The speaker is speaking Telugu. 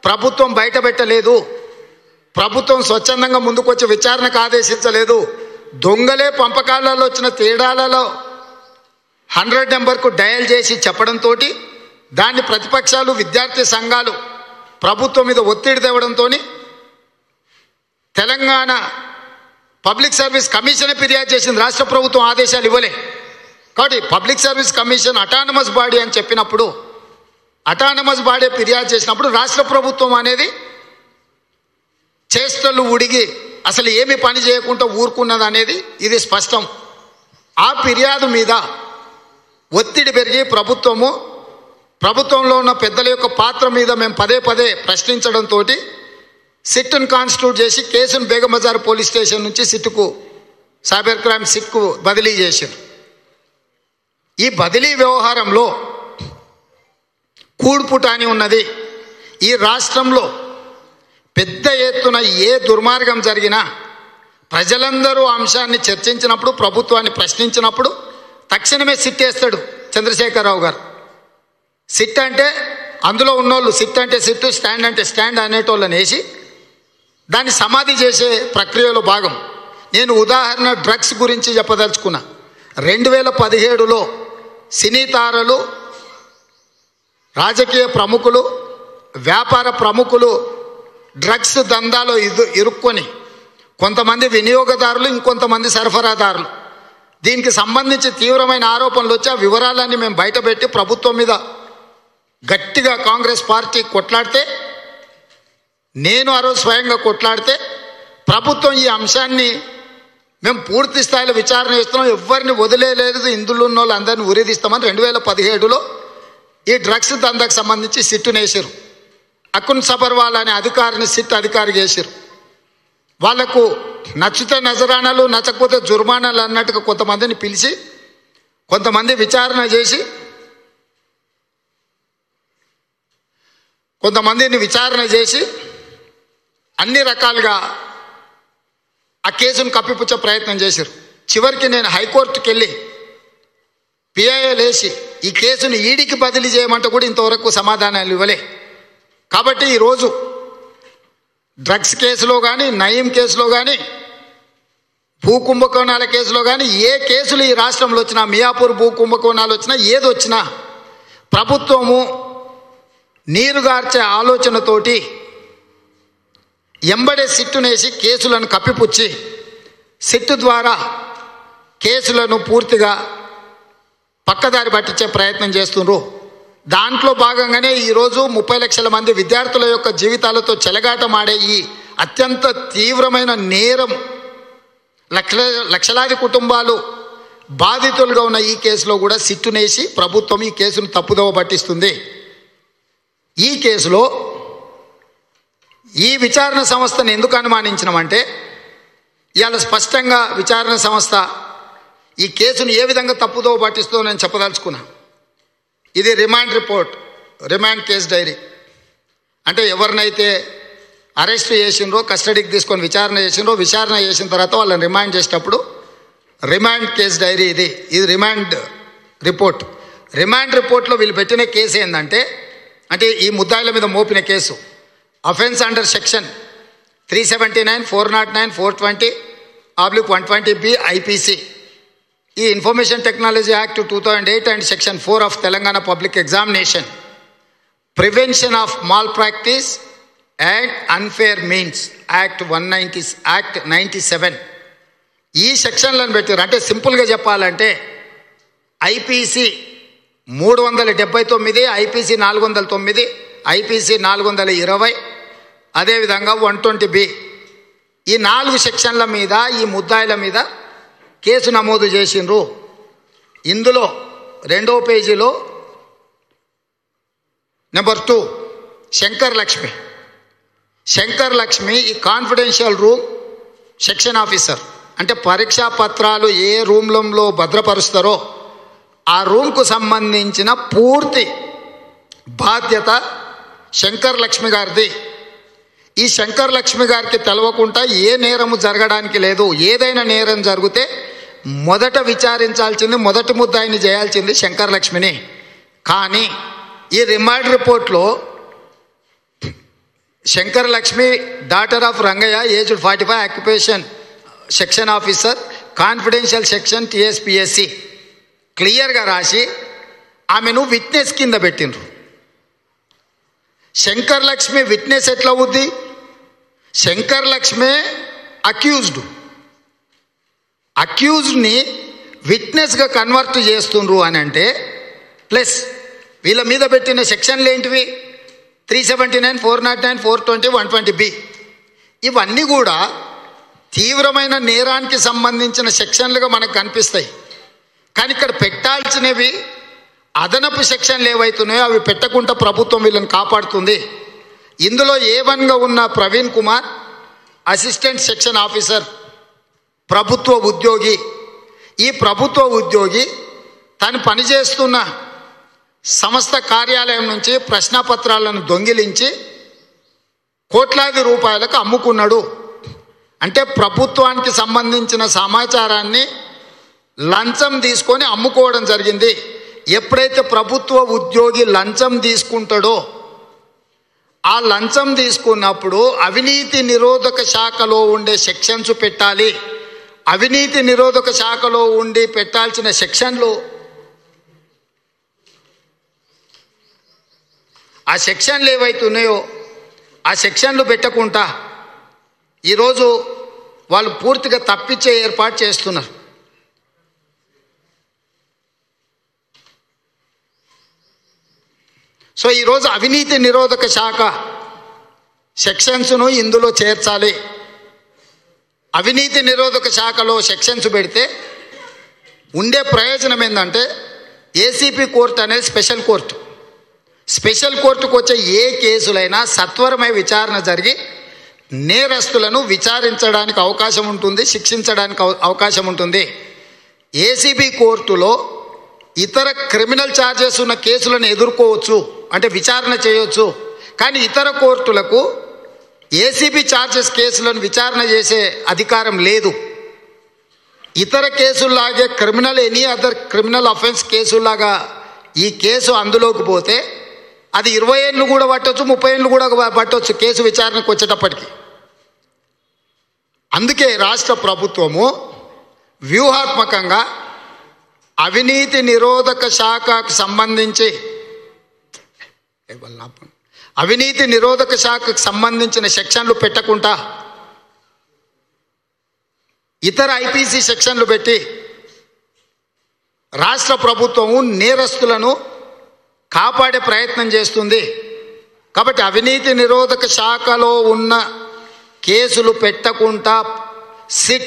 ప్రభుత్వం బయట పెట్టలేదు ప్రభుత్వం స్వచ్ఛందంగా ముందుకొచ్చి విచారణకు ఆదేశించలేదు దొంగలే పంపకాలలో వచ్చిన తేడాలలో హండ్రెడ్ నెంబర్కు డయల్ చేసి చెప్పడంతో దాన్ని ప్రతిపక్షాలు విద్యార్థి సంఘాలు ప్రభుత్వం మీద ఒత్తిడి తేవడంతో తెలంగాణ పబ్లిక్ సర్వీస్ కమిషన్ ఫిర్యాదు చేసింది రాష్ట్ర ప్రభుత్వం ఆదేశాలు ఇవ్వలే కాబట్టి public service commission autonomous body అని చెప్పినప్పుడు అటానమస్ బాడీ ఫిర్యాదు చేసినప్పుడు రాష్ట్ర ప్రభుత్వం అనేది చేష్టలు ఉడిగి అసలు ఏమి పని చేయకుండా ఊరుకున్నది అనేది ఇది స్పష్టం ఆ ఫిర్యాదు మీద ఒత్తిడి పెరిగి ప్రభుత్వము ప్రభుత్వంలో ఉన్న పెద్దల యొక్క పాత్ర మీద మేము పదే పదే ప్రశ్నించడంతో సిట్ను కాన్స్టిట్యూట్ చేసి కేసును బేగబజార్ పోలీస్ స్టేషన్ నుంచి సిట్టుకు సైబర్ క్రైమ్ సిట్కు బదిలీ చేశారు ఈ బదిలీ వ్యవహారంలో కూడుపుటాని ఉన్నది ఈ రాష్ట్రంలో పెద్ద ఎత్తున ఏ దుర్మార్గం జరిగినా ప్రజలందరూ ఆ అంశాన్ని చర్చించినప్పుడు ప్రభుత్వాన్ని ప్రశ్నించినప్పుడు తక్షణమే సిట్ వేస్తాడు చంద్రశేఖరరావు గారు సిట్ అంటే అందులో ఉన్నోళ్ళు సిట్ అంటే సిట్ స్టాండ్ అంటే స్టాండ్ అనేటోళ్ళని వేసి దాన్ని సమాధి చేసే ప్రక్రియలో భాగం నేను ఉదాహరణ డ్రగ్స్ గురించి చెప్పదలుచుకున్నా రెండు వేల పదిహేడులో సినీ తారలు రాజకీయ ప్రముఖులు వ్యాపార ప్రముఖులు డ్రగ్స్ దందాలో ఇదు ఇరుక్కొని కొంతమంది వినియోగదారులు ఇంకొంతమంది సరఫరాదారులు దీనికి సంబంధించి తీవ్రమైన ఆరోపణలు వచ్చి ఆ వివరాలన్నీ మేము బయటపెట్టి ప్రభుత్వం మీద గట్టిగా కాంగ్రెస్ పార్టీ కొట్లాడితే నేను ఆ రోజు స్వయంగా కొట్లాడితే ప్రభుత్వం ఈ అంశాన్ని మేము పూర్తి స్థాయిలో విచారణ చేస్తున్నాం ఎవరిని వదిలేలేదు ఇందులో ఉన్న వాళ్ళు అందరిని ఉరేదిస్తామని రెండు వేల పదిహేడులో ఈ డ్రగ్స్ దందాకు సంబంధించి సిట్టును వేసారు అకున్ సబర్వాల్ అనే అధికారిని సిట్ అధికారి చేశారు వాళ్లకు నచ్చితే నజరానాలు నచ్చకపోతే జుర్మానాలు అన్నట్టుగా కొంతమందిని పిలిచి కొంతమంది విచారణ చేసి కొంతమందిని విచారణ చేసి అన్ని రకాలుగా ఆ కేసును కప్పిపుచ్చే ప్రయత్నం చేశారు చివరికి నేను హైకోర్టుకి వెళ్ళి పిఐఏ లేచి ఈ కేసును ఈడికి బదిలీ చేయమంటే కూడా ఇంతవరకు సమాధానాలు ఇవ్వలే కాబట్టి ఈరోజు డ్రగ్స్ కేసులో కానీ నయీం కేసులో కానీ భూ కుంభకోణాల కేసులో కానీ ఏ కేసులు ఈ రాష్ట్రంలో వచ్చినా మియాపూర్ భూ కుంభకోణాలు వచ్చినా ఏది వచ్చినా ప్రభుత్వము నీరుగార్చే ఆలోచనతోటి ఎంబడే సిట్టునేసి కేసులను కప్పిపుచ్చి సిట్టు ద్వారా కేసులను పూర్తిగా పక్కదారి పట్టించే ప్రయత్నం చేస్తుండ్రు దాంట్లో భాగంగానే ఈరోజు ముప్పై లక్షల మంది విద్యార్థుల యొక్క జీవితాలతో చెలగాటమాడే ఈ అత్యంత తీవ్రమైన నేరం లక్ష లక్షలాది కుటుంబాలు బాధితులుగా ఉన్న ఈ కేసులో కూడా సిట్టునేసి ప్రభుత్వం ఈ కేసును తప్పుదోవ పట్టిస్తుంది ఈ కేసులో ఈ విచారణ సంస్థను ఎందుకు అనుమానించినామంటే ఇవాళ స్పష్టంగా విచారణ సంస్థ ఈ కేసును ఏ విధంగా తప్పుదో పట్టిస్తుందో నేను చెప్పదలుచుకున్నా ఇది remand report remand case diary అంటే ఎవరినైతే అరెస్ట్ చేసిండ్రో కస్టడీకి తీసుకొని విచారణ చేసిండ్రో విచారణ చేసిన తర్వాత వాళ్ళని రిమాండ్ చేసేటప్పుడు రిమాండ్ కేస్ డైరీ ఇది ఇది రిమాండ్ రిపోర్ట్ రిమాండ్ రిపోర్ట్లో వీళ్ళు పెట్టిన కేసు ఏంటంటే అంటే ఈ ముద్దాయిల మీద మోపిన case offence under section three seventy nine four nought nine four twenty oblique one twenty B IPC ఈ information technology act two thousand eight and section four of Telangana public examination prevention of malpractice and unfair means act one ninety act ninety seven ఈ సెక్షన్లను పెట్టారు అంటే సింపుల్గా చెప్పాలంటే ఐపీసీ మూడు వందల డెబ్బై తొమ్మిది ఐపీసీ నాలుగు వందల తొమ్మిది ఐపీసీ నాలుగు వందల ఇరవై అదేవిధంగా వన్ ట్వంటీ బి ఈ నాలుగు సెక్షన్ల మీద ఈ ముద్దాయిల మీద కేసు నమోదు చేసిండ్రు ఇందులో రెండో పేజీలో నెంబర్ టూ శంకర్ లక్ష్మి శంకర్ లక్ష్మి ఈ కాన్ఫిడెన్షియల్ రూమ్ సెక్షన్ ఆఫీసర్ అంటే పరీక్షా పత్రాలు ఏ రూమ్లలో భద్రపరుస్తారో ఆ రూమ్కు సంబంధించిన పూర్తి బాధ్యత శంకర్ లక్ష్మి గారిది ఈ శంకర్ లక్ష్మి గారికి తెలవకుండా ఏ నేరము జరగడానికి లేదు ఏదైనా నేరం జరిగితే మొదట విచారించాల్సింది మొదటి ముద్దాయిని చేయాల్సింది శంకర్ లక్ష్మిని కానీ ఈ రిమాండ్ రిపోర్ట్లో Shankar Lakshmi daughter of Rangaiah aged forty five occupation section officer confidential section TSPSC క్లియర్గా రాసి ఆమెను విట్నెస్ కింద పెట్టిండ్రు శంకర్ లక్ష్మి విట్నెస్ ఎట్లా అవుద్ది శంకర్ లక్ష్మే అక్యూజ్డ్ అక్యూజ్డ్ని విట్నెస్గా కన్వర్ట్ చేస్తుండ్రు అని అంటే ప్లస్ వీళ్ళ మీద పెట్టిన సెక్షన్లు ఏంటివి three seventy nine four nought nine four twenty one twenty B ఇవన్నీ కూడా తీవ్రమైన నేరానికి సంబంధించిన సెక్షన్లుగా మనకు కనిపిస్తాయి కానీ ఇక్కడ పెట్టాల్సినవి అదనపు సెక్షన్లు ఏవైతున్నాయో అవి పెట్టకుండా ప్రభుత్వం వీళ్ళని కాపాడుతుంది ఇందులో ఏ వన్గా ఉన్న Praveen Kumar assistant section officer ప్రభుత్వ ఉద్యోగి ఈ ప్రభుత్వ ఉద్యోగి తను పనిచేస్తున్న సంస్థ కార్యాలయం నుంచి ప్రశ్నపత్రాలను దొంగిలించి కోట్లాది రూపాయలకు అమ్ముకున్నాడు అంటే ప్రభుత్వానికి సంబంధించిన సమాచారాన్ని లంచం తీసుకొని అమ్ముకోవడం జరిగింది ఎప్పుడైతే ప్రభుత్వ ఉద్యోగి లంచం తీసుకుంటాడో ఆ లంచం తీసుకున్నప్పుడు అవినీతి నిరోధక శాఖలో ఉండే సెక్షన్స్ పెట్టాలి అవినీతి నిరోధక శాఖలో ఉండి పెట్టాల్సిన సెక్షన్లు ఆ సెక్షన్లు ఏవైతున్నాయో ఆ సెక్షన్లు పెట్టకుండా ఈరోజు వాళ్ళు పూర్తిగా తప్పించే ఏర్పాటు చేస్తున్నారు సో ఈరోజు అవినీతి నిరోధక శాఖ సెక్షన్స్ను ఇందులో చేర్చాలి అవినీతి నిరోధక శాఖలో సెక్షన్స్ పెడితే ఉండే ప్రయోజనం ఏంటంటే ఏసీపీ కోర్టు అనేది స్పెషల్ కోర్టు స్పెషల్ కోర్టుకు వచ్చే ఏ కేసులైనా సత్వరమై విచారణ జరిగి నేరస్తులను విచారించడానికి అవకాశం ఉంటుంది శిక్షించడానికి అవ- అవకాశం ఉంటుంది ఏసీబీ కోర్టులో ఇతర క్రిమినల్ ఛార్జెస్ ఉన్న కేసులను ఎదుర్కోవచ్చు అంటే విచారణ చేయొచ్చు కానీ ఇతర కోర్టులకు ఏసీబీ ఛార్జెస్ కేసులను విచారణ చేసే అధికారం లేదు ఇతర కేసుల్లాగే criminal any other criminal offence కేసుల్లాగా ఈ కేసు అందులోకి పోతే అది ఇరవై ఏళ్ళు కూడా పట్టొచ్చు ముప్పై ఏళ్ళు కూడా పట్టొచ్చు కేసు విచారణకు వచ్చేటప్పటికి అందుకే రాష్ట్ర ప్రభుత్వము వ్యూహాత్మకంగా అవినీతి నిరోధక శాఖకు సంబంధించి ఏ వాళ్ళ ఆపండి. అవినీతి నిరోధక శాఖకు సంబంధించిన సెక్షన్లు పెట్టకుండా ఇతర ఐపీసీ సెక్షన్లు పెట్టి రాష్ట్ర ప్రభుత్వము నేరస్తులను కాపాడే ప్రయత్నం చేస్తుంది కాబట్టి అవినీతి నిరోధక శాఖలో ఉన్న కేసులు పెట్టకుండా సిట్